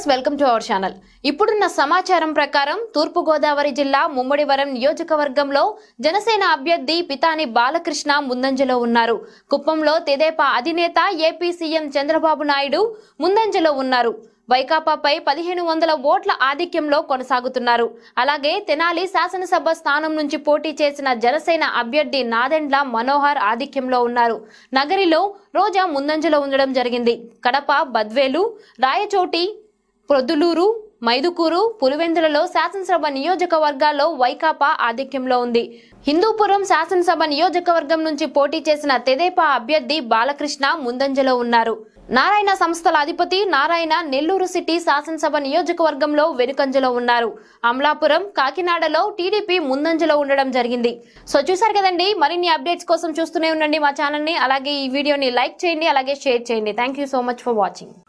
welcome to our channel ఇప్పుడున్న సమాచారం ప్రకారం తూర్పుగోదావరి జిల్లా ముమ్మడివరం నియోజకవర్గంలో జనసేన అభ్యర్థి పితాని బాలకృష్ణ ముందంజలో ఉన్నారు కుప్పంలో తెదేపా అధినేత ఏపీ సీఎం చంద్రబాబు నాయుడు ముందంజలో ఉన్నారు వైకాపాపై పదిహేను వందల ఓట్ల ఆధిక్యంలో కొనసాగుతున్నారు అలాగే తెనాలి శాసనసభ స్థానం నుంచి పోటీ చేసిన జనసేన అభ్యర్థి నాదెండ్ల మనోహర్ ఆధిక్యంలో ఉన్నారు నగరిలో రోజా ముందంజలో ఉండడం జరిగింది కడప బద్వేలు రాయచోటి ప్రొద్దులూరు మైదుకూరు పులివెందులలో శాసనసభ నియోజకవర్గాల్లో వైకాపా ఆధిక్యంలో ఉంది హిందూపురం శాసనసభ నియోజకవర్గం నుంచి పోటీ చేసిన తెదేపా అభ్యర్థి బాలకృష్ణ ముందంజలో ఉన్నారు నారాయణ సంస్థల అధిపతి నారాయణ నెల్లూరు సిటీ శాసనసభ నియోజకవర్గంలో వెనుకంజలో ఉన్నారు అమలాపురం కాకినాడలో టీడీపీ ముందంజలో ఉండడం జరిగింది సో చూసారు కదండి మరిన్ని అప్డేట్స్ కోసం చూస్తూనే ఉండండి మా ఛానల్ని అలాగే ఈ వీడియోని లైక్ చేయండి అలాగే షేర్ చేయండి thank you so much for watching